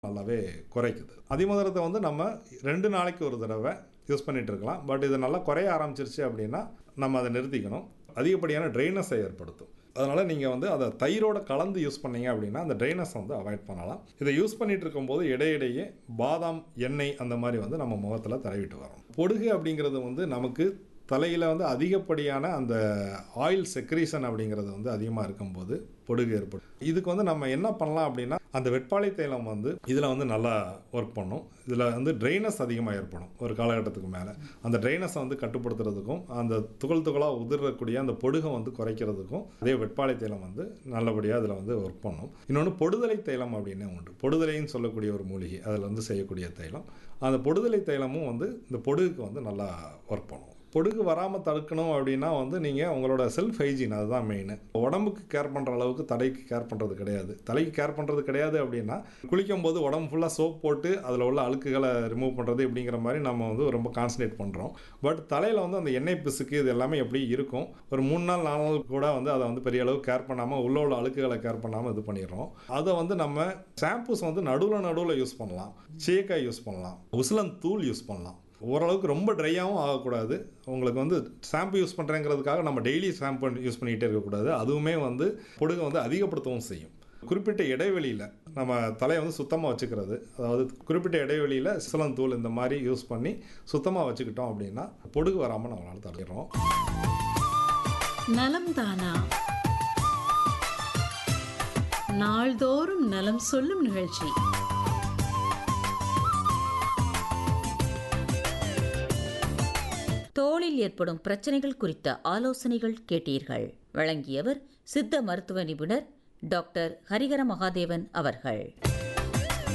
நல்லாவே குறைக்குது அதிமதுரத்தை வந்து நம்ம ரெண்டு நாளைக்கு ஒரு தடவை யூஸ் பண்ணிட்டு இருக்கலாம் பட் இது நல்லா குறைய ஆரம்பிச்சிருச்சு அப்படின்னா நம்ம அதை நிறுத்திக்கணும் அதிகப்படியான ட்ரைனஸை ஏற்படுத்தும் அதனால் நீங்கள் வந்து அதை தயிரோட கலந்து யூஸ் பண்ணீங்க அப்படின்னா அந்த ட்ரைனஸ் வந்து அவாய்ட் பண்ணலாம் இதை யூஸ் பண்ணிட்டு இருக்கும்போது இடையிடையே பாதாம் எண்ணெய் அந்த மாதிரி வந்து நம்ம முகத்தில் தடவிட்டு வரோம் பொடுகு அப்படிங்கிறது வந்து நமக்கு தலையில் வந்து அதிகப்படியான அந்த ஆயில் செக்ரீஷன் அப்படிங்கிறது வந்து அதிகமாக இருக்கும்போது பொடுகு ஏற்படும் இதுக்கு வந்து நம்ம என்ன பண்ணலாம் அப்படின்னா அந்த வெட்பாலை தைலம் வந்து இதில் வந்து நல்லா ஒர்க் பண்ணும் இதில் வந்து ட்ரைனஸ் அதிகமாக ஏற்படும் ஒரு காலகட்டத்துக்கு மேலே அந்த ட்ரைனஸை வந்து கட்டுப்படுத்துறதுக்கும் அந்த துகள் துகளாக உதிரக்கூடிய அந்த பொடுகை வந்து குறைக்கிறதுக்கும் அதே வெட்பாலை தைலம் வந்து நல்லபடியாக அதில் வந்து ஒர்க் பண்ணும் இன்னொன்று பொடுதலை தைலம் அப்படின்னு உண்டு பொடுதலைன்னு சொல்லக்கூடிய ஒரு மூலிகை அதில் வந்து செய்யக்கூடிய தைலம் அந்த பொடுதலை தைலமும் வந்து இந்த பொடுகுக்கு வந்து நல்லா ஒர்க் பண்ணும் பொடுகு வராமல் தடுக்கணும் அப்படின்னா வந்து நீங்கள் உங்களோட செல்ஃப் ஹைஜீன் அதுதான் மெயின் உடம்புக்கு கேர் பண்ணுற அளவுக்கு தலைக்கு கேர் பண்ணுறது கிடையாது தலைக்கு கேர் பண்ணுறது கிடையாது அப்படின்னா குளிக்கும் போது உடம்பு ஃபுல்லாக சோப் போட்டு அதில் உள்ள அழுக்குகளை ரிமூவ் பண்ணுறது இப்படிங்கிற மாதிரி நம்ம வந்து ரொம்ப கான்சன்ட்ரேட் பண்ணுறோம் பட் தலையில் வந்து அந்த எண்ணெய் பிசுக்கு இது எல்லாமே எப்படி இருக்கும் ஒரு மூணு நாள் நாலு நாள் கூட வந்து அதை வந்து பெரிய அளவுக்கு கேர் பண்ணாமல் உள்ள உள்ள அழுக்குகளை கேர் பண்ணாமல் இது பண்ணிடுறோம் அதை வந்து நம்ம ஷாம்பூஸ் வந்து நடுவில் நடுவில் யூஸ் பண்ணலாம் சீக்காய் யூஸ் பண்ணலாம் உசிலந்தூள் யூஸ் பண்ணலாம் ஓரளவுக்கு ரொம்ப ட்ரையாகவும் ஆகக்கூடாது உங்களுக்கு வந்து ஷாம்பு யூஸ் பண்ணுறேங்கிறதுக்காக நம்ம டெய்லி ஷாம்பு யூஸ் பண்ணிகிட்டே இருக்கக்கூடாது அதுவுமே வந்து பொடுகை வந்து அதிகப்படுத்தவும் செய்யும் குறிப்பிட்ட இடைவெளியில் நம்ம தலையை வந்து சுத்தமாக வச்சுக்கிறது அதாவது குறிப்பிட்ட இடைவெளியில் சிலந்தூள் இந்த மாதிரி யூஸ் பண்ணி சுத்தமாக வச்சுக்கிட்டோம் அப்படின்னா பொடுகு வராமல் நம்மளால் தடுக்கிறோம் நலம் தானா நாள்தோறும் நலம் சொல்லும் நிகழ்ச்சி தோளில் ஏற்படும் பிரச்சனைகள் குறித்த ஆலோசனைகள் கேட்டீர்கள் வழங்கியவர் சித்த மருத்துவ நிபுணர் டாக்டர் ஹரிகர மகாதேவன் அவர்கள்